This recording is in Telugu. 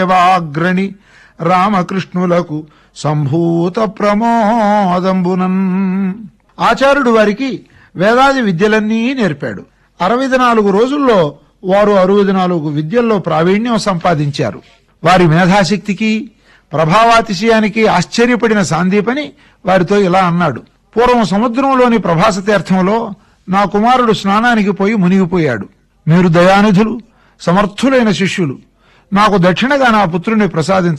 దేవాగ్రణి రామకృష్ణులకు సంభూత ప్రమోదంబునన్ ఆచార్యుడు వారికి వేదాది విద్యలన్నీ నేర్పాడు అరవై నాలుగు రోజుల్లో వారు అరవై నాలుగు విద్యల్లో ప్రావీణ్యం సంపాదించారు వారి మేధాశక్తికి ప్రభావాతిశయానికి ఆశ్చర్యపడిన సాందీపని వారితో ఇలా అన్నాడు పూర్వం సముద్రంలోని ప్రభాస తీర్థంలో నా కుమారుడు స్నానానికి పోయి మునిగిపోయాడు మీరు దయానిధులు సమర్థులైన శిష్యులు నాకు దక్షిణగా నా పుత్రుని ప్రసాదించ